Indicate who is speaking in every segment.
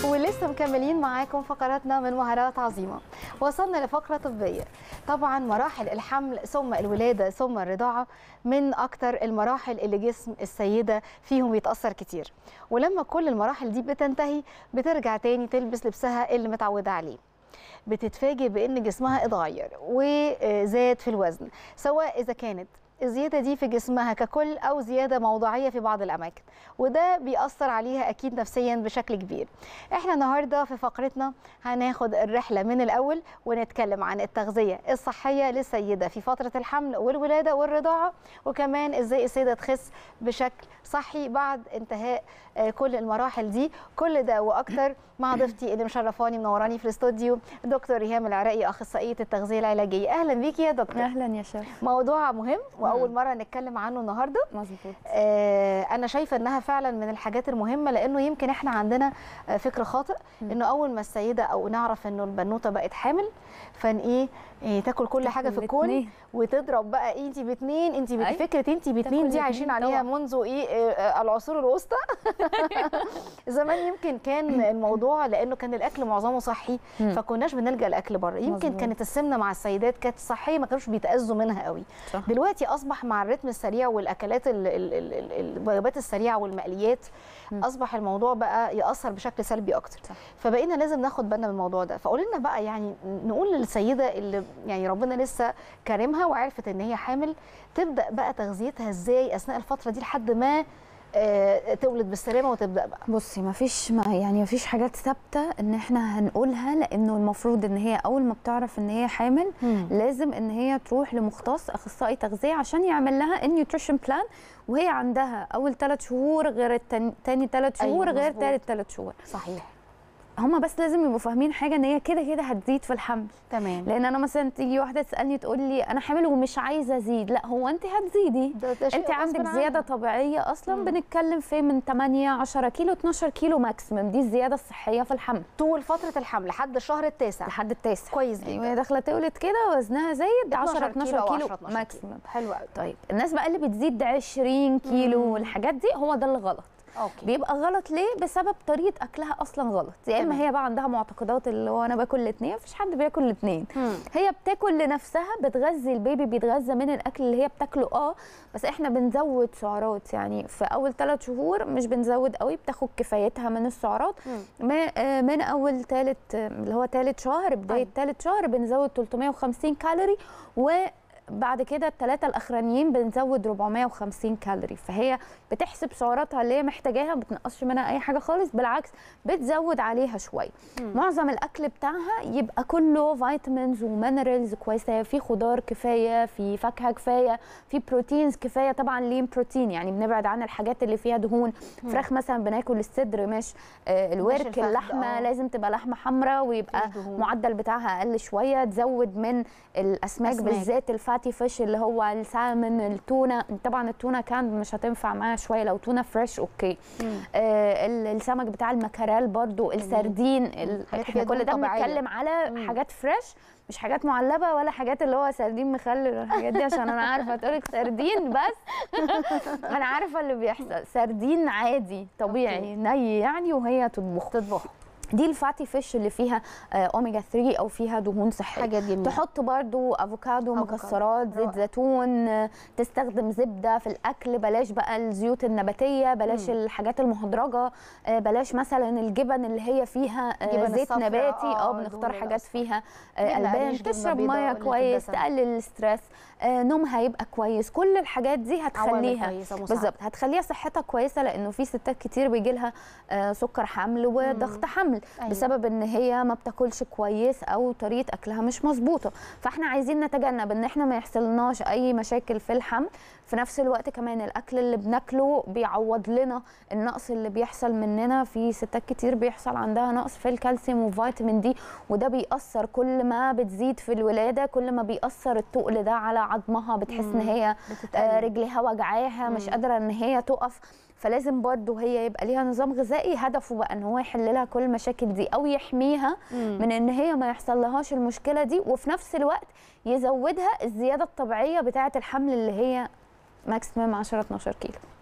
Speaker 1: ولسه مكملين معاكم فقراتنا من مهارات عظيمه وصلنا لفقره طبيه طبعا مراحل الحمل ثم الولاده ثم الرضاعه من اكتر المراحل اللي جسم السيده فيهم يتاثر كتير ولما كل المراحل دي بتنتهي بترجع تاني تلبس لبسها اللي متعوده عليه بتتفاجئ بان جسمها اتغير وزاد في الوزن سواء اذا كانت الزياده دي في جسمها ككل او زياده موضعيه في بعض الاماكن وده بيأثر عليها اكيد نفسيا بشكل كبير احنا النهارده في فقرتنا هناخد الرحله من الاول ونتكلم عن التغذيه الصحيه للسيده في فتره الحمل والولاده والرضاعه وكمان ازاي السيده تخس بشكل صحي بعد انتهاء كل المراحل دي كل ده واكتر مع ضيفتي اللي مشرفاني منوراني في الاستوديو دكتور ريهام العراقي اخصائيه التغذيه العلاجيه اهلا بيكي يا دكتور
Speaker 2: اهلا يا شيخ
Speaker 1: موضوع مهم واول مره نتكلم عنه النهارده
Speaker 2: مظبوط
Speaker 1: آه انا شايفه انها فعلا من الحاجات المهمه لانه يمكن احنا عندنا فكر خاطئ انه اول ما السيده او نعرف انه البنوته بقت حامل فان ايه, إيه تاكل كل حاجه في الكون وتضرب بقى إيه انت باثنين انت
Speaker 2: أي.
Speaker 1: فكره انت باثنين دي عايشين عليها منذ ايه آه، العصور الوسطى زمان يمكن كان الموضوع لانه كان الاكل معظمه صحي
Speaker 2: مم.
Speaker 1: فكناش بنلجا لاكل بره يمكن
Speaker 2: مظبوط.
Speaker 1: كانت السمنه مع السيدات كانت صحيه ما كانوش بيتاذوا منها قوي
Speaker 2: صح.
Speaker 1: دلوقتي اصبح مع الريتم السريع والاكلات ال- ال- ال- ال- الوجبات السريعه والمقليات
Speaker 2: مم.
Speaker 1: اصبح الموضوع بقى ياثر بشكل سلبي اكتر
Speaker 2: صح.
Speaker 1: فبقينا لازم ناخد بالنا من الموضوع ده فقول لنا بقى يعني نقول للسيده اللي يعني ربنا لسه كرمها وعرفت ان هي حامل تبدا بقى تغذيتها ازاي اثناء الفتره دي لحد ما آه، تولد بالسلامه وتبدا بقى
Speaker 2: بصي ما فيش ما يعني ما فيش حاجات ثابته ان احنا هنقولها لانه المفروض ان هي اول ما بتعرف ان هي حامل لازم ان هي تروح لمختص اخصائي تغذيه عشان يعمل لها النيوتريشن بلان وهي عندها اول ثلاث شهور غير التاني تاني ثلاث
Speaker 1: أيوة،
Speaker 2: شهور غير
Speaker 1: مظبوط.
Speaker 2: ثالث ثلاث شهور
Speaker 1: صحيح
Speaker 2: هما بس لازم يبقوا فاهمين حاجه ان هي كده كده هتزيد في الحمل
Speaker 1: تمام
Speaker 2: لان انا مثلا تيجي واحده تسالني تقول لي انا حامل ومش عايزه ازيد لا هو انت هتزيدي
Speaker 1: ده ده شيء
Speaker 2: انت عندك
Speaker 1: غصب
Speaker 2: زياده
Speaker 1: عنها.
Speaker 2: طبيعيه اصلا
Speaker 1: مم.
Speaker 2: بنتكلم في من 8 10 كيلو 12 كيلو ماكسيمم دي الزياده الصحيه في الحمل
Speaker 1: طول فتره الحمل لحد الشهر التاسع
Speaker 2: لحد التاسع
Speaker 1: كويس
Speaker 2: يعني
Speaker 1: جدا
Speaker 2: وهي داخله تولد كده وزنها زايد 10 12
Speaker 1: أو
Speaker 2: كيلو
Speaker 1: 10 12
Speaker 2: ماكسيمم
Speaker 1: حلو قوي
Speaker 2: طيب الناس بقى اللي بتزيد 20 كيلو
Speaker 1: مم.
Speaker 2: والحاجات دي هو ده اللي غلط
Speaker 1: اوكي
Speaker 2: بيبقى غلط ليه بسبب طريقه اكلها اصلا غلط يا اما
Speaker 1: تمام.
Speaker 2: هي بقى عندها معتقدات اللي هو انا باكل الاثنين مفيش حد بياكل الاثنين
Speaker 1: مم.
Speaker 2: هي بتاكل لنفسها بتغذي البيبي بيتغذى من الاكل اللي هي بتاكله اه بس احنا بنزود سعرات يعني في اول ثلاث شهور مش بنزود قوي بتاخد كفايتها من السعرات
Speaker 1: مم.
Speaker 2: ما- آه، من اول ثالث اللي هو ثالث شهر بدايه
Speaker 1: أيوة.
Speaker 2: ثالث شهر بنزود 350 كالوري وبعد كده الثلاثه الاخرانيين بنزود 450 كالوري فهي بتحسب سعراتها اللي هي محتاجاها ما بتنقصش منها اي حاجه خالص بالعكس بتزود عليها شويه
Speaker 1: مم.
Speaker 2: معظم الاكل بتاعها يبقى كله فيتامينز ومينرالز كويسه في خضار كفايه في فاكهه كفايه في بروتينز كفايه طبعا لين بروتين يعني بنبعد عن الحاجات اللي فيها دهون فراخ مثلا بناكل الصدر مش آه الورك
Speaker 1: الفخذ،
Speaker 2: اللحمه
Speaker 1: آه.
Speaker 2: لازم تبقى لحمه حمراء ويبقى
Speaker 1: مفيش دهون.
Speaker 2: معدل بتاعها اقل شويه تزود من الاسماك
Speaker 1: أسماك.
Speaker 2: بالذات الفاتي فيش اللي هو السالمون التونه طبعا التونه كان مش هتنفع معاها شويه لو تونه فريش اوكي
Speaker 1: مم.
Speaker 2: آه ال- السمك بتاع المكاريل برضو السردين ال-
Speaker 1: حاجات
Speaker 2: احنا
Speaker 1: فيها
Speaker 2: كل
Speaker 1: دهون
Speaker 2: ده
Speaker 1: طبيعية.
Speaker 2: بنتكلم على
Speaker 1: مم.
Speaker 2: حاجات فريش مش حاجات معلبه ولا حاجات اللي هو سردين مخلل والحاجات دي عشان انا عارفه تقولك سردين بس انا عارفه اللي بيحصل سردين عادي طبيعي ني يعني وهي تطبخه
Speaker 1: تطبخ
Speaker 2: دي الفاتي فيش اللي فيها آه، اوميجا 3 او فيها دهون صحيه
Speaker 1: حاجات جميله
Speaker 2: تحط برضو افوكادو
Speaker 1: أفوكادو.
Speaker 2: مكسرات زيت
Speaker 1: رائع.
Speaker 2: زيتون آه، تستخدم زبده في الاكل بلاش بقى الزيوت النباتيه بلاش
Speaker 1: مم.
Speaker 2: الحاجات المهدرجه آه، بلاش مثلا الجبن اللي هي فيها آه،
Speaker 1: جبن
Speaker 2: زيت
Speaker 1: الصفرا،
Speaker 2: نباتي
Speaker 1: آه،
Speaker 2: اه بنختار
Speaker 1: دهون
Speaker 2: حاجات
Speaker 1: الأصفر.
Speaker 2: فيها آه،
Speaker 1: جبنة
Speaker 2: البان
Speaker 1: قريش، جبنة
Speaker 2: تشرب
Speaker 1: بيضاء،
Speaker 2: ميه
Speaker 1: قلة
Speaker 2: كويس
Speaker 1: الدسم.
Speaker 2: تقلل الاسترس آه، نومها يبقى كويس كل الحاجات دي
Speaker 1: عوامل
Speaker 2: هتخليها
Speaker 1: كويسة مساعدة.
Speaker 2: بالظبط هتخليها صحتها كويسه لانه في ستات كتير بيجي لها سكر حمل وضغط حمل
Speaker 1: أيوة.
Speaker 2: بسبب ان هي ما بتاكلش كويس او طريقه اكلها مش مظبوطه فاحنا عايزين نتجنب ان احنا ما يحصلناش اي مشاكل في الحمل في نفس الوقت كمان الاكل اللي بناكله بيعوض لنا النقص اللي بيحصل مننا في ستات كتير بيحصل عندها نقص في الكالسيوم وفيتامين دي وده بيأثر كل ما بتزيد في الولاده كل ما بيأثر التقل ده على عظمها بتحس ان
Speaker 1: مم.
Speaker 2: هي آه،
Speaker 1: بتتقل
Speaker 2: رجليها وجعاها مش
Speaker 1: مم.
Speaker 2: قادره ان هي تقف فلازم برضو هي يبقى ليها نظام غذائي هدفه بقى ان هو يحل لها كل المشاكل دي او يحميها
Speaker 1: مم.
Speaker 2: من ان هي ما يحصل لهاش المشكله دي وفي نفس الوقت يزودها الزياده الطبيعيه بتاعه الحمل اللي هي ماكسيمم 10 12 كيلو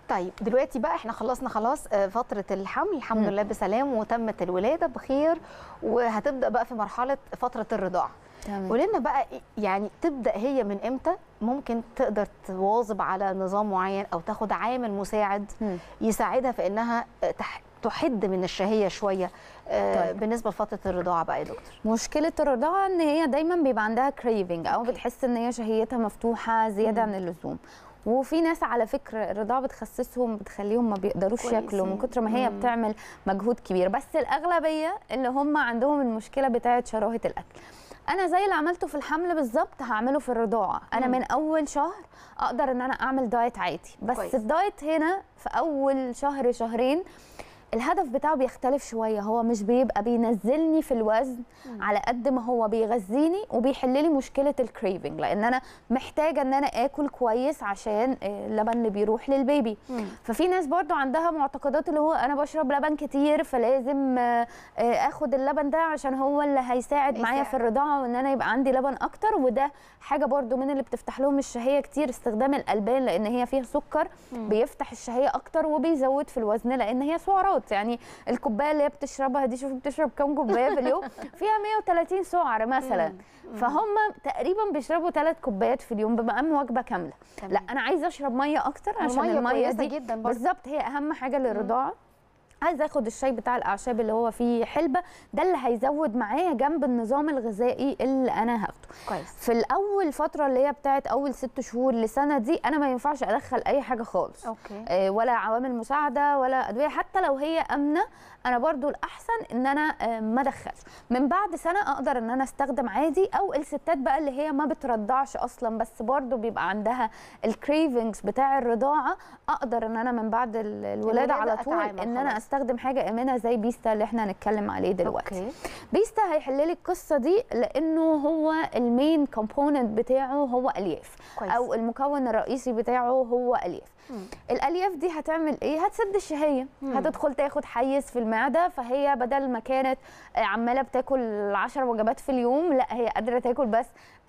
Speaker 1: طيب دلوقتي بقى احنا خلصنا خلاص آه، فتره الحمل الحمد
Speaker 2: مم.
Speaker 1: لله بسلام وتمت الولاده بخير وهتبدا بقى في مرحله فتره الرضاعه
Speaker 2: تمام
Speaker 1: قولي لنا بقى إيه- يعني تبدا هي من امتى ممكن تقدر تواظب على نظام معين او تاخد عامل مساعد
Speaker 2: مم.
Speaker 1: يساعدها في انها آه، تح- تحد من الشهيه شويه آه،
Speaker 2: طيب.
Speaker 1: بالنسبه لفتره الرضاعه بقى يا دكتور
Speaker 2: مشكلة الرضاعة ان هي دايما بيبقى عندها كريفنج او
Speaker 1: أوكي.
Speaker 2: بتحس ان هي شهيتها مفتوحة زيادة
Speaker 1: مم.
Speaker 2: عن اللزوم وفي ناس على فكرة الرضاعة بتخسسهم بتخليهم ما بيقدروش
Speaker 1: كويسين.
Speaker 2: ياكلوا من كتر ما هي
Speaker 1: مم.
Speaker 2: بتعمل مجهود كبير بس الأغلبية اللي هم عندهم المشكلة بتاعة شراهة الأكل أنا زي اللي عملته في الحمل بالظبط هعمله في الرضاعة أنا
Speaker 1: مم.
Speaker 2: من أول شهر أقدر إن أنا أعمل دايت عادي بس
Speaker 1: كويس.
Speaker 2: الدايت هنا في أول شهر شهرين الهدف بتاعه بيختلف شويه هو مش بيبقى بينزلني في الوزن
Speaker 1: مم.
Speaker 2: على قد ما هو بيغذيني وبيحل لي مشكله الكريفنج لان انا محتاجه ان انا اكل كويس عشان آه، اللبن اللي بيروح للبيبي
Speaker 1: مم.
Speaker 2: ففي ناس برضو عندها معتقدات اللي هو انا بشرب لبن كتير فلازم آه، آه، اخد اللبن ده عشان هو اللي هيساعد معايا
Speaker 1: هيساعد.
Speaker 2: في الرضاعه وان انا يبقى عندي لبن اكتر وده حاجه برضو من اللي بتفتح لهم الشهيه كتير استخدام الالبان لان هي فيها سكر
Speaker 1: مم.
Speaker 2: بيفتح الشهيه اكتر وبيزود في الوزن لان هي سعرات يعني الكوبايه اللي هي بتشربها دي شوف بتشرب كام كوبايه في اليوم فيها 130 سعر مثلا
Speaker 1: مم.
Speaker 2: فهم تقريبا بيشربوا ثلاث كوبايات في اليوم بمقام وجبه كامله
Speaker 1: تمام.
Speaker 2: لا انا عايزه اشرب ميه اكتر عشان
Speaker 1: المية
Speaker 2: الميه
Speaker 1: كويسة
Speaker 2: دي
Speaker 1: جدا برضه.
Speaker 2: بالظبط هي اهم حاجه للرضاعه عايزه اخد الشاي بتاع الاعشاب اللي هو فيه حلبه ده اللي هيزود معايا جنب النظام الغذائي اللي انا هاخده
Speaker 1: كويس
Speaker 2: في الاول فتره اللي هي بتاعت اول ست شهور لسنه دي انا ما ينفعش ادخل اي حاجه خالص
Speaker 1: اوكي
Speaker 2: آه، ولا عوامل مساعده ولا ادويه حتى لو هي امنه انا برضو الاحسن ان انا آه، ما ادخلش من بعد سنه اقدر ان انا استخدم عادي او الستات بقى اللي هي ما بترضعش اصلا بس برضو بيبقى عندها الكريفنجز بتاع الرضاعه اقدر ان انا من بعد ال- الولاده
Speaker 1: الولادة
Speaker 2: على طول
Speaker 1: أتعامل
Speaker 2: ان انا
Speaker 1: خلاص.
Speaker 2: استخدم حاجه امنه زي بيستا اللي احنا هنتكلم عليه دلوقتي
Speaker 1: اوكي
Speaker 2: بيستا هيحل لي القصه دي لانه هو المين كومبوننت بتاعه هو الياف
Speaker 1: كويس.
Speaker 2: او المكون الرئيسي بتاعه هو الياف
Speaker 1: مم.
Speaker 2: الالياف دي هتعمل ايه هتسد الشهيه
Speaker 1: مم.
Speaker 2: هتدخل تاخد حيز في المعده فهي بدل ما كانت آه، عماله بتاكل 10 وجبات في اليوم لا هي قادره تاكل بس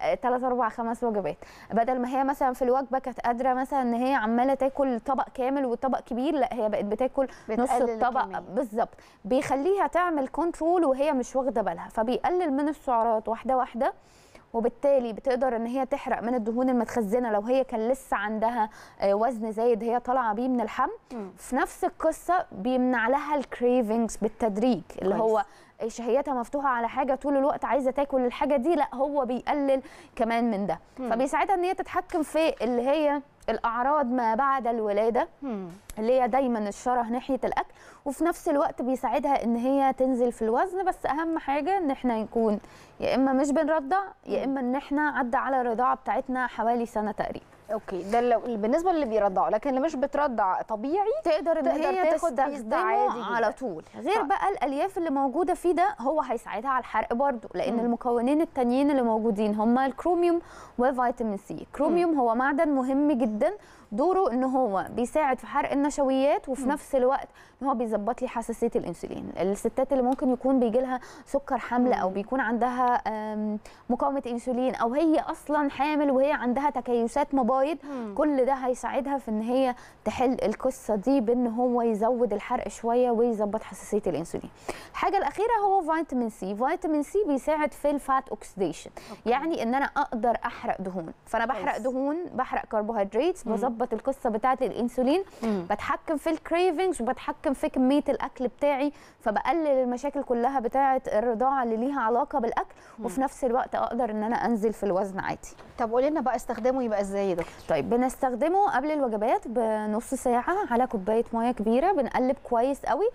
Speaker 2: 3 4 5 وجبات بدل ما هي مثلا في الوجبه كانت قادره مثلا ان هي عماله تاكل طبق كامل وطبق كبير لا هي بقت بتاكل نص
Speaker 1: بتقلل
Speaker 2: الطبق
Speaker 1: الكمية.
Speaker 2: بالظبط بيخليها تعمل كنترول وهي مش واخده بالها فبيقلل من السعرات واحده واحده وبالتالي بتقدر ان هي تحرق من الدهون المتخزنه لو هي كان لسه عندها آه، وزن زايد هي طالعه بيه من الحمل
Speaker 1: مم.
Speaker 2: في نفس القصه بيمنع لها الكريفنجز بالتدريج اللي
Speaker 1: كويس.
Speaker 2: هو شهيتها مفتوحه على حاجه طول الوقت عايزه تاكل الحاجه دي لا هو بيقلل كمان من ده
Speaker 1: مم.
Speaker 2: فبيساعدها ان هي تتحكم في اللي هي الاعراض ما بعد الولاده
Speaker 1: مم.
Speaker 2: اللي هي دايما الشره ناحيه الاكل وفي نفس الوقت بيساعدها ان هي تنزل في الوزن بس اهم حاجه ان احنا نكون يا اما مش بنرضع يا اما ان احنا عدى على الرضاعه بتاعتنا حوالي سنه تقريبا
Speaker 1: اوكي ده لو بالنسبه للي بيرضعوا لكن اللي مش بترضع طبيعي
Speaker 2: تقدر ان
Speaker 1: تقدر
Speaker 2: هي
Speaker 1: تاخد بيس ده عادي
Speaker 2: تستخدمه
Speaker 1: جدا.
Speaker 2: على طول غير
Speaker 1: طيب.
Speaker 2: بقى الالياف اللي موجوده فيه ده هو هيساعدها على الحرق برضو لان
Speaker 1: مم.
Speaker 2: المكونين التانيين اللي موجودين هما الكروميوم وفيتامين سي الكروميوم هو معدن مهم جدا دوره ان هو بيساعد في حرق النشويات وفي
Speaker 1: مم.
Speaker 2: نفس الوقت ان هو بيظبط لي حساسيه الانسولين الستات اللي ممكن يكون بيجي لها سكر حمل او
Speaker 1: مم.
Speaker 2: بيكون عندها آم، مقاومه انسولين او هي اصلا حامل وهي عندها تكيسات مبايض
Speaker 1: مم.
Speaker 2: كل ده هيساعدها في ان هي تحل القصه دي بان هو يزود الحرق شويه ويظبط حساسيه الانسولين الحاجه الاخيره هو فيتامين سي فيتامين سي بيساعد في الفات اوكسيديشن يعني ان انا اقدر احرق دهون فانا بحرق
Speaker 1: كويس.
Speaker 2: دهون بحرق كربوهيدرات
Speaker 1: مم.
Speaker 2: بظبط القصه بتاعه الانسولين
Speaker 1: مم.
Speaker 2: بتحكم في الكريفنجز وبتحكم في كميه الاكل بتاعي فبقلل المشاكل كلها بتاعه الرضاعه اللي ليها علاقه بالاكل وفي نفس الوقت اقدر ان انا انزل في الوزن عادي
Speaker 1: طب قولي لنا بقى استخدامه يبقى ازاي يا دكتور
Speaker 2: طيب بنستخدمه قبل الوجبات بنص ساعة على كوباية مية كبيرة بنقلب كويس قوي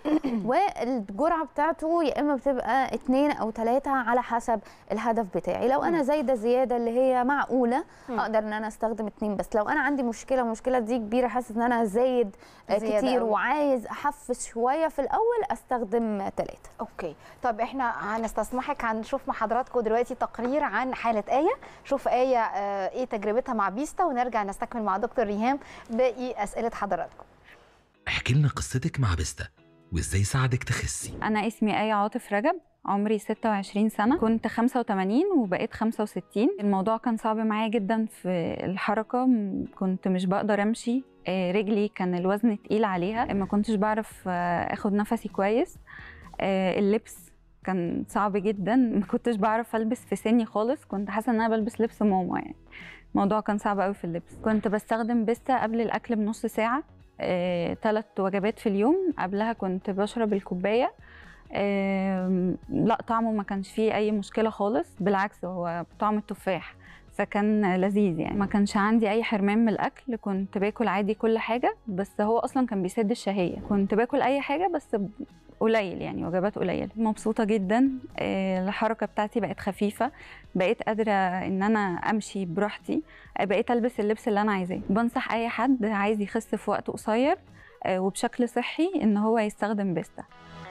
Speaker 2: والجرعة بتاعته يا إما بتبقى اتنين أو تلاتة على حسب الهدف بتاعي لو أنا زايدة زيادة اللي هي معقولة
Speaker 1: مم.
Speaker 2: أقدر إن أنا أستخدم اتنين بس لو أنا عندي مشكلة المشكلة دي كبيرة حاسس إن أنا زايد آه،
Speaker 1: زيادة
Speaker 2: كتير
Speaker 1: أوي.
Speaker 2: وعايز أحفز شوية في الأول أستخدم تلاتة
Speaker 1: اوكي طب احنا هنستسمحك هنشوف مع حضراتكم دلوقتي تقرير عن حاله ايه شوف ايه آه، ايه تجربتها مع بيستا ونرجع نستكمل مع دكتور ريهام باقي اسئله حضراتكم
Speaker 3: احكي لنا قصتك مع بيستا وازاي ساعدك تخسي
Speaker 4: أنا اسمي آية عاطف رجب عمري 26 سنة كنت 85 وبقيت 65 الموضوع كان صعب معايا جدا في الحركة م- كنت مش بقدر أمشي آه، رجلي كان الوزن تقيل عليها ما كنتش بعرف آه، اخد نفسي كويس آه، اللبس كان صعب جدا ما كنتش بعرف البس في سني خالص كنت حاسه ان انا بلبس لبس ماما يعني الموضوع كان صعب قوي في اللبس كنت بستخدم بيستا قبل الاكل بنص ساعه ثلاث وجبات في اليوم قبلها كنت بشرب الكوبايه آم، لا طعمه ما كانش فيه اي مشكله خالص بالعكس هو طعم التفاح فكان لذيذ يعني ما كانش عندي اي حرمان من الاكل كنت باكل عادي كل حاجه بس هو اصلا كان بيسد الشهيه كنت باكل اي حاجه بس ب- قليل يعني وجبات قليله مبسوطه جدا آه، الحركه بتاعتي بقت خفيفه بقيت قادره ان انا امشي براحتي آه، بقيت البس اللبس اللي انا عايزاه بنصح اي حد عايز يخس في وقت قصير آه، وبشكل صحي ان هو يستخدم بيستا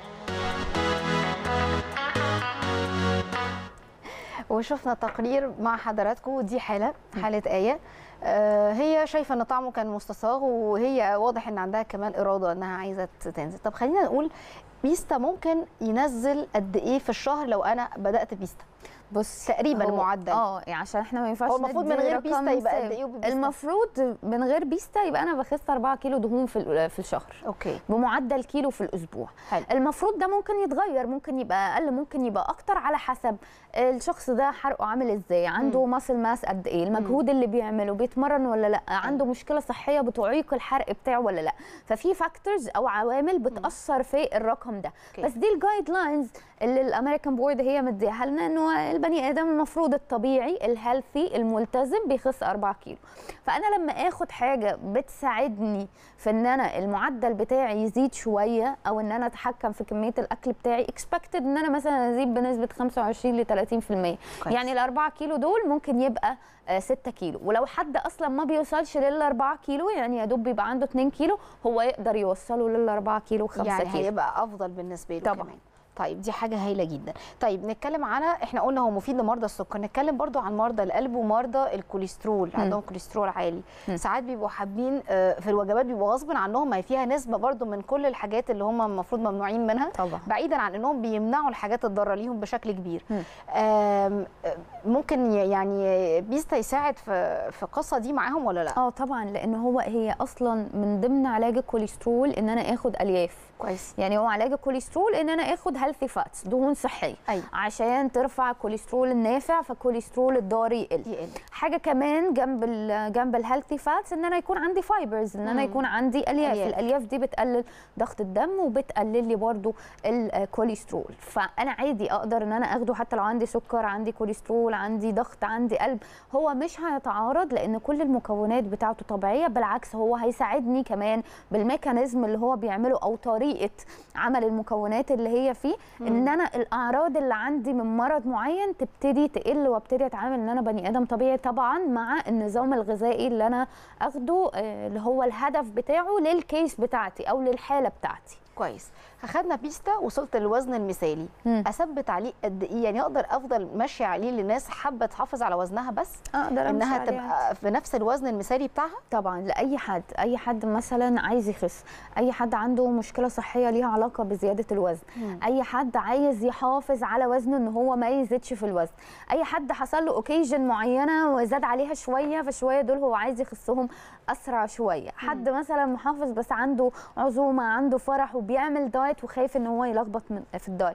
Speaker 1: وشفنا تقرير مع حضراتكم دي حاله حاله ايه آه، هي شايفه ان طعمه كان مستصاغ وهي واضح ان عندها كمان اراده انها عايزه تنزل طب خلينا نقول بيستا ممكن ينزل قد ايه في الشهر لو انا بدات بيستا
Speaker 2: بص
Speaker 1: تقريبا
Speaker 2: هو-
Speaker 1: معدل.
Speaker 2: اه يعني عشان احنا ما ينفعش
Speaker 1: هو المفروض من
Speaker 2: ندي
Speaker 1: غير
Speaker 2: رقم
Speaker 1: بيستا يبقى قد
Speaker 2: ثابت.
Speaker 1: ايه وبيستا؟
Speaker 2: المفروض من غير بيستا يبقى انا بخس 4 كيلو دهون في ال- في الشهر
Speaker 1: اوكي
Speaker 2: بمعدل كيلو في الاسبوع
Speaker 1: حلو.
Speaker 2: المفروض ده ممكن يتغير ممكن يبقى اقل ممكن يبقى اكتر على حسب الشخص ده حرقه عامل ازاي عنده ماسل ماس قد ايه المجهود اللي بيعمله بيتمرن ولا لا عنده مشكله صحيه بتعيق الحرق بتاعه ولا لا ففي فاكتورز او عوامل بتاثر في الرقم ده
Speaker 1: أوكي.
Speaker 2: بس دي الجايد لاينز اللي الامريكان بورد هي مديها لنا انه البني ادم المفروض الطبيعي الهيلثي الملتزم بيخس 4 كيلو فانا لما اخد حاجه بتساعدني في ان انا المعدل بتاعي يزيد شويه او ان انا اتحكم في كميه الاكل بتاعي اكسبكتد ان انا مثلا ازيد بنسبه 25 ل 30% يعني ال 4 كيلو دول ممكن يبقى 6 كيلو ولو حد اصلا ما بيوصلش لل 4 كيلو يعني يا دوب بيبقى عنده 2 كيلو هو يقدر يوصله لل 4 كيلو 5
Speaker 1: يعني
Speaker 2: كيلو
Speaker 1: هيبقى افضل بالنسبه له
Speaker 2: طبعاً.
Speaker 1: كمان طيب دي حاجه هايله جدا طيب نتكلم على احنا قلنا هو مفيد لمرضى السكر نتكلم برضو عن مرضى القلب ومرضى الكوليسترول عندهم كوليسترول عالي
Speaker 2: مم.
Speaker 1: ساعات بيبقوا حابين آه، في الوجبات بيبقوا غصب عنهم ما هي فيها نسبه برضو من كل الحاجات اللي هم المفروض ممنوعين منها
Speaker 2: طبعا
Speaker 1: بعيدا عن انهم بيمنعوا الحاجات الضاره ليهم بشكل كبير
Speaker 2: مم.
Speaker 1: آم، آه، ممكن ي- يعني بيستا يساعد في في القصه دي معاهم ولا لا
Speaker 2: اه طبعا لان هو هي اصلا من ضمن علاج الكوليسترول ان انا اخد الياف
Speaker 1: كويس
Speaker 2: يعني هو علاج الكوليسترول ان انا اخد هيلثي فاتس دهون صحيه
Speaker 1: ايوه
Speaker 2: عشان ترفع الكوليسترول النافع فالكوليسترول الضاري يقل
Speaker 1: يقل
Speaker 2: حاجه كمان جنب ال جنب الهيلثي فاتس ان انا يكون عندي فايبرز ان انا
Speaker 1: مم.
Speaker 2: يكون عندي الياف
Speaker 1: ألياف.
Speaker 2: الالياف دي بتقلل ضغط الدم وبتقلل لي برضو الكوليسترول فانا عادي اقدر ان انا اخده حتى لو عندي سكر عندي كوليسترول عندي ضغط عندي قلب هو مش هيتعارض لان كل المكونات بتاعته طبيعيه بالعكس هو هيساعدني كمان بالميكانيزم اللي هو بيعمله او طريقه عمل المكونات اللي هي فيه ان انا الاعراض اللي عندي من مرض معين تبتدي تقل وابتدي اتعامل ان انا بني ادم طبيعي طبعا مع النظام الغذائي اللي انا اخده آه، اللي هو الهدف بتاعه للكيس بتاعتي او للحاله بتاعتي
Speaker 1: كويس اخدنا بيستا وصلت للوزن المثالي
Speaker 2: مم.
Speaker 1: اثبت عليه قد ايه يعني اقدر افضل ماشيه عليه لناس حابه تحافظ على وزنها بس
Speaker 2: اقدر
Speaker 1: انها تبقى في نفس الوزن المثالي بتاعها
Speaker 2: طبعا لاي حد اي حد مثلا عايز يخس اي حد عنده مشكله صحيه ليها علاقه بزياده الوزن
Speaker 1: مم.
Speaker 2: اي حد عايز يحافظ على وزنه ان هو ما يزيدش في الوزن اي حد حصل له اوكيجن معينه وزاد عليها شويه فشويه دول هو عايز يخسهم اسرع شويه حد مثلا محافظ بس عنده عزومه عنده فرح وبيعمل دايت وخايف ان هو يلخبط من في الدايت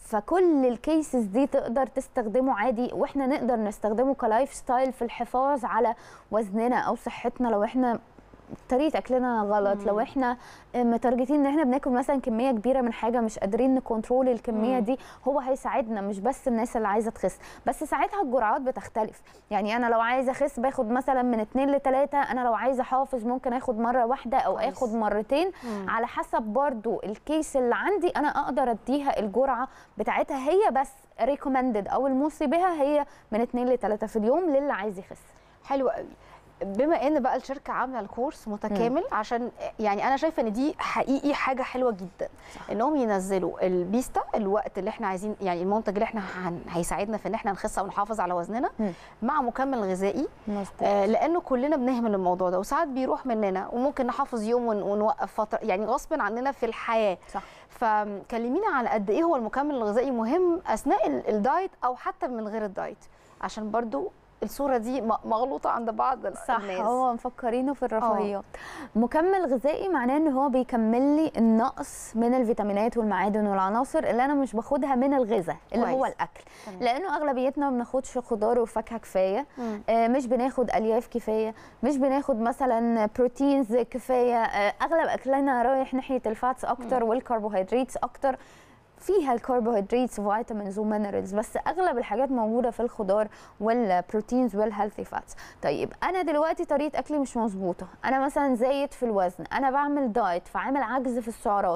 Speaker 2: فكل الكيسز دي تقدر تستخدمه عادي واحنا نقدر نستخدمه كلايف ستايل في الحفاظ على وزننا او صحتنا لو احنا طريقه اكلنا غلط لو احنا متارجتين ان احنا بناكل مثلا كميه كبيره من حاجه مش قادرين نكنترول الكميه
Speaker 1: مم.
Speaker 2: دي هو هيساعدنا مش بس الناس اللي عايزه تخس بس ساعتها الجرعات بتختلف يعني انا لو عايزه اخس باخد مثلا من 2 ل 3 انا لو عايزه احافظ ممكن اخد مره واحده او
Speaker 1: كويس.
Speaker 2: اخد مرتين
Speaker 1: مم.
Speaker 2: على حسب برضو الكيس اللي عندي انا اقدر اديها الجرعه بتاعتها هي بس ريكومندد او الموصي بها هي من 2 ل 3 في اليوم للي عايز يخس
Speaker 1: حلو قوي بما ان بقى الشركه عامله الكورس متكامل عشان يعني انا شايفه ان دي حقيقي حاجه حلوه جدا
Speaker 2: صح.
Speaker 1: انهم ينزلوا البيستا الوقت اللي احنا عايزين يعني المنتج اللي احنا هن- هيساعدنا في ان احنا نخس او نحافظ على وزننا
Speaker 2: مم.
Speaker 1: مع مكمل غذائي
Speaker 2: مظبوط
Speaker 1: آه، لانه كلنا بنهمل الموضوع ده وساعات بيروح مننا وممكن نحافظ يوم ون- ونوقف فتره يعني غصب عننا في الحياه
Speaker 2: صح
Speaker 1: فكلمينا على قد ايه هو المكمل الغذائي مهم اثناء ال- الدايت او حتى من غير الدايت عشان برضو الصوره دي م- مغلوطه عند بعض ال-
Speaker 2: صح
Speaker 1: الناس
Speaker 2: هو مفكرينه في الرفاهيات مكمل غذائي معناه ان هو بيكمل لي النقص من الفيتامينات والمعادن والعناصر اللي انا مش باخدها من الغذاء اللي هو
Speaker 1: كويس.
Speaker 2: الاكل
Speaker 1: تمام.
Speaker 2: لانه اغلبيتنا ما بناخدش خضار وفاكهه كفايه
Speaker 1: مم.
Speaker 2: آه، مش بناخد الياف كفايه مش بناخد مثلا بروتينز كفايه آه، اغلب اكلنا رايح ناحيه الفاتس اكتر والكربوهيدرات اكتر فيها الكربوهيدرات وفيتامينز ومينرالز بس اغلب الحاجات موجوده في الخضار والبروتينز والهيلثي فاتس طيب انا دلوقتي طريقه اكلي مش مظبوطه انا مثلا زايد في الوزن انا بعمل دايت فعامل عجز في السعرات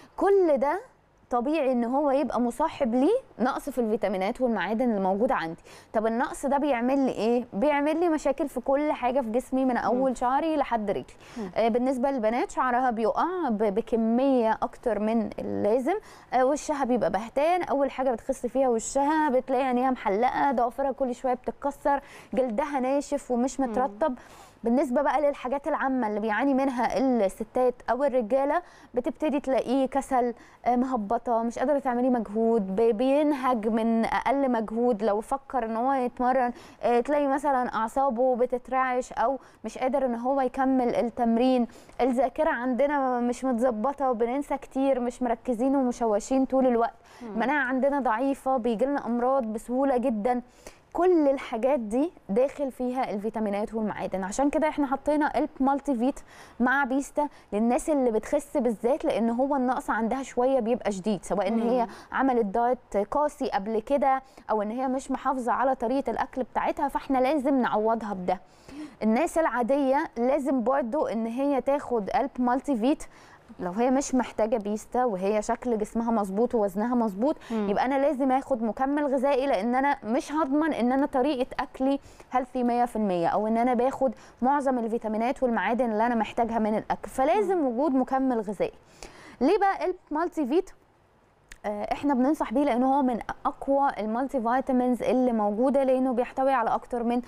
Speaker 2: كل ده طبيعي ان هو يبقى مصاحب ليه نقص في الفيتامينات والمعادن اللي موجوده عندي طب النقص ده بيعمل لي ايه بيعمل لي مشاكل في كل حاجه في جسمي من اول شعري لحد رجلي آه بالنسبه للبنات شعرها بيقع ب- بكميه اكتر من اللازم آه وشها بيبقى بهتان اول حاجه بتخس فيها وشها بتلاقي عينيها محلقه ضوافرها كل شويه بتتكسر جلدها ناشف ومش مترطب بالنسبه بقى للحاجات العامه اللي بيعاني منها الستات او الرجاله بتبتدي تلاقيه كسل آه، مهبطه مش قادره تعملي مجهود ب- بينهج من اقل مجهود لو فكر ان هو يتمرن آه، تلاقي مثلا اعصابه بتترعش او مش قادر ان هو يكمل التمرين الذاكره عندنا مش متظبطه وبننسى كتير مش مركزين ومشوشين طول الوقت المناعه عندنا ضعيفه بيجي لنا امراض بسهوله جدا كل الحاجات دي داخل فيها الفيتامينات والمعادن عشان كده احنا حطينا الب مالتي فيت مع بيستا للناس اللي بتخس بالذات لان هو النقص عندها شويه بيبقى شديد سواء ان هي عملت دايت قاسي قبل كده او ان هي مش محافظه على طريقه الاكل بتاعتها فاحنا لازم نعوضها بده الناس العاديه لازم برضو ان هي تاخد الب مالتي فيت لو هي مش محتاجه بيستا وهي شكل جسمها مظبوط ووزنها مظبوط يبقى انا لازم اخد مكمل غذائي لان انا مش هضمن ان انا طريقه اكلي هيلثي 100% او ان انا باخد معظم الفيتامينات والمعادن اللي انا محتاجها من الاكل فلازم وجود مكمل غذائي ليه بقى الب مالتي فيت آه، احنا بننصح بيه لانه هو من اقوى المالتي فيتامينز اللي موجوده لانه بيحتوي على اكتر من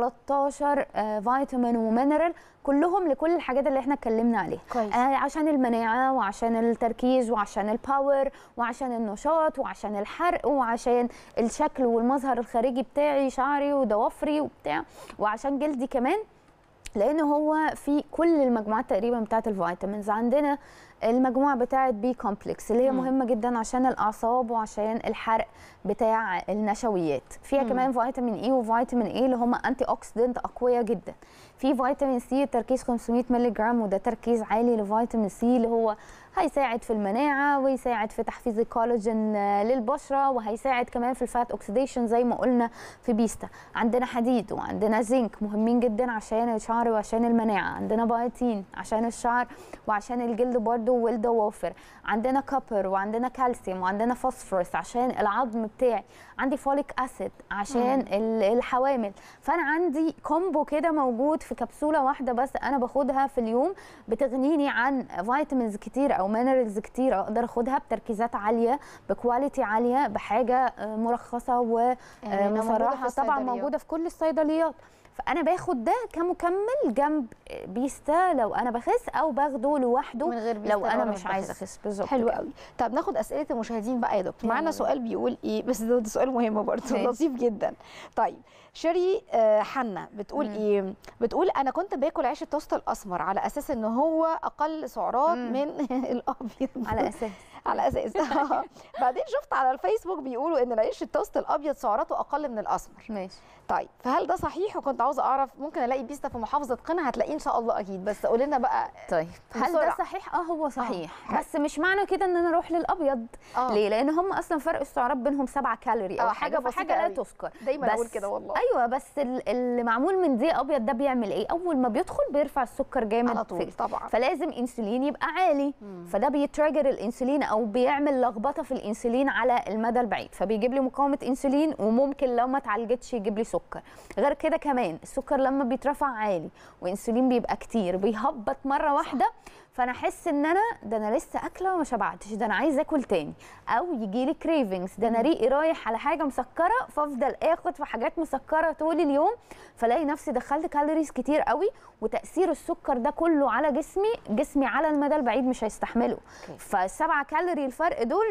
Speaker 2: 13 آه، فيتامين ومينرال كلهم لكل الحاجات اللي احنا اتكلمنا عليها
Speaker 1: كويس.
Speaker 2: آه، عشان المناعه وعشان التركيز وعشان الباور وعشان النشاط وعشان الحرق وعشان الشكل والمظهر الخارجي بتاعي شعري وضوافري وبتاع وعشان جلدي كمان لان هو في كل المجموعات تقريبا بتاعت الفيتامينز عندنا المجموعه بتاعت بي كومبلكس اللي هي مهمه جدا عشان الاعصاب وعشان الحرق بتاع النشويات فيها كمان فيتامين اي وفيتامين اي اللي هم انتي اوكسيدنت اقوياء جدا في فيتامين سي تركيز 500 مللي جرام وده تركيز عالي لفيتامين سي اللي هو هيساعد في المناعه ويساعد في تحفيز الكولاجين آه، للبشره وهيساعد كمان في الفات اوكسيديشن زي ما قلنا في بيستا عندنا حديد وعندنا زنك مهمين جدا عشان الشعر وعشان المناعه عندنا بايتين عشان الشعر وعشان الجلد برضو والضوافر عندنا كوبر وعندنا كالسيوم وعندنا فوسفورس عشان العظم بتاعي عندي فوليك اسيد عشان ال- الحوامل فانا عندي كومبو كده موجود في كبسوله واحده بس انا باخدها في اليوم بتغنيني عن فيتامينز كتير او مينرالز كتير اقدر اخدها بتركيزات عاليه بكواليتي عاليه بحاجه آه، مرخصه
Speaker 1: يعني موجودة في
Speaker 2: ومصرحه طبعا
Speaker 1: الصيدليات.
Speaker 2: موجوده في كل الصيدليات فانا باخد ده كمكمل جنب بيستا لو انا بخس او باخده لوحده
Speaker 1: من غير بيستا
Speaker 2: لو انا
Speaker 1: وأنا
Speaker 2: مش
Speaker 1: مش
Speaker 2: عايزه
Speaker 1: بخس.
Speaker 2: اخس بالظبط
Speaker 1: حلو
Speaker 2: كده.
Speaker 1: قوي طب ناخد اسئله المشاهدين بقى يا دكتور
Speaker 2: يلا
Speaker 1: معانا
Speaker 2: بينا.
Speaker 1: سؤال بيقول ايه بس ده, ده سؤال مهم برضه
Speaker 2: ماشي.
Speaker 1: لطيف جدا طيب شيري آه، حنا بتقول
Speaker 2: مم.
Speaker 1: ايه بتقول انا كنت باكل عيش التوست الاسمر على اساس ان هو اقل سعرات
Speaker 2: مم.
Speaker 1: من الابيض
Speaker 2: على اساس
Speaker 1: على اساس بعدين شفت على الفيسبوك بيقولوا ان العيش التوست الابيض سعراته اقل من الاسمر
Speaker 2: ماشي
Speaker 1: طيب فهل ده صحيح وكنت عاوزه اعرف ممكن الاقي بيستا في محافظه قنا هتلاقيه ان شاء الله اكيد بس قولي لنا بقى
Speaker 2: طيب هل ده
Speaker 1: بسرعة.
Speaker 2: صحيح اه هو صحيح
Speaker 1: حلو.
Speaker 2: بس مش معنى كده ان انا اروح للابيض
Speaker 1: آه.
Speaker 2: ليه لان هم اصلا فرق السعرات بينهم 7 كالوري او
Speaker 1: آه،
Speaker 2: حاجه
Speaker 1: حاجة بسيطة
Speaker 2: فحاجه لا
Speaker 1: قوي.
Speaker 2: تذكر
Speaker 1: دايما
Speaker 2: بس-
Speaker 1: اقول كده والله
Speaker 2: ايوه بس ال- اللي معمول من دي ابيض ده بيعمل ايه اول ما بيدخل بيرفع السكر جامد
Speaker 1: على
Speaker 2: في
Speaker 1: طول طبعا
Speaker 2: فلازم انسولين يبقى عالي فده بيتراجر الانسولين او بيعمل لخبطه في الانسولين على المدى البعيد فبيجيب لي مقاومه انسولين وممكن لو ما اتعالجتش يجيب لي سكر غير كده كمان السكر لما بيترفع عالي وانسولين بيبقى كتير بيهبط مره واحده فانا احس ان انا ده انا لسه اكله وما شبعتش ده انا عايزه اكل تاني او يجي لي كريفنجز ده انا ريقي رايح على حاجه مسكره فافضل اخد في حاجات مسكره طول اليوم فلاقي نفسي دخلت كالوريز كتير قوي وتاثير السكر ده كله على جسمي جسمي على المدى البعيد مش هيستحمله
Speaker 1: أوكي.
Speaker 2: فالسبعة كالوري الفرق دول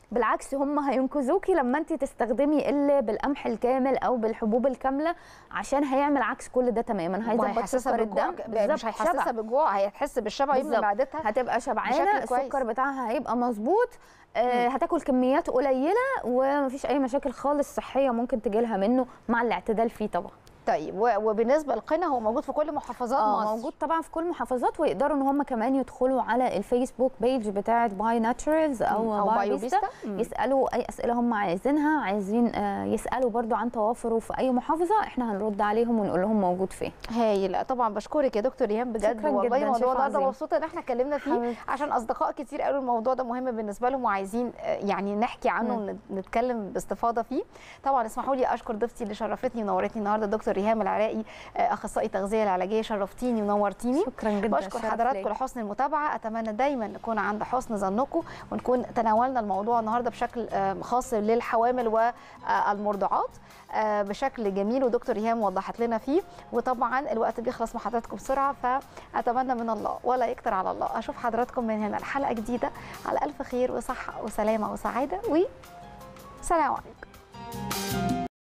Speaker 2: بالعكس هم هينقذوكي لما انت تستخدمي اللي بالقمح الكامل او بالحبوب الكامله عشان هيعمل عكس كل ده تماما هيظبط
Speaker 1: وهيحسسها
Speaker 2: سكر
Speaker 1: بالجوع
Speaker 2: الدم
Speaker 1: ب-
Speaker 2: بالظبط،
Speaker 1: مش هيحسسها
Speaker 2: شبع.
Speaker 1: بالجوع هتحس بالشبع يملى
Speaker 2: بالظبط.
Speaker 1: معدتها
Speaker 2: هتبقى شبعانه
Speaker 1: بشكل كويس.
Speaker 2: السكر بتاعها هيبقى مظبوط آه هتاكل كميات قليله ومفيش اي مشاكل خالص صحيه ممكن تجيلها منه مع الاعتدال فيه طبعا
Speaker 1: طيب و- وبالنسبه للقنا هو موجود في كل محافظات
Speaker 2: اه
Speaker 1: مصر
Speaker 2: موجود طبعا في كل المحافظات ويقدروا ان هم كمان يدخلوا على الفيسبوك بيج بتاعه باي ناتشرالز او,
Speaker 1: او
Speaker 2: باي
Speaker 1: بايو
Speaker 2: بيستا
Speaker 1: بيستا مم.
Speaker 2: يسالوا اي اسئله هم عايزينها عايزين آه، يسالوا برضو عن توافره في اي محافظه احنا هنرد عليهم ونقول لهم موجود فين
Speaker 1: هايل طبعا بشكرك يا دكتور ريهام بجد
Speaker 2: شكراً
Speaker 1: والله
Speaker 2: جداً،
Speaker 1: موضوع
Speaker 2: شيف
Speaker 1: النهارده
Speaker 2: عظيم.
Speaker 1: مبسوطه ان احنا اتكلمنا فيه
Speaker 2: حبيبتي.
Speaker 1: عشان اصدقاء كتير قالوا الموضوع ده مهم بالنسبه لهم وعايزين آه، يعني نحكي عنه
Speaker 2: مم.
Speaker 1: ونتكلم باستفاضه فيه طبعا اسمحوا لي اشكر ضيفتي اللي شرفتني ونورتني النهارده دكتور ريهام العراقي آه، اخصائي التغذيه العلاجيه شرفتيني ونورتيني
Speaker 2: شكرا جدا
Speaker 1: بشكر
Speaker 2: الشرف
Speaker 1: حضراتكم
Speaker 2: ليا.
Speaker 1: لحسن المتابعه اتمنى دايما نكون عند حسن ظنكم ونكون تناولنا الموضوع النهارده بشكل آه، خاص للحوامل والمرضعات آه، بشكل جميل ودكتور ريهام وضحت لنا فيه وطبعا الوقت بيخلص مع حضراتكم بسرعه فاتمنى من الله ولا يكتر على الله اشوف حضراتكم من هنا الحلقه جديده على الف خير وصحه وسلامه وسعاده وسلام عليكم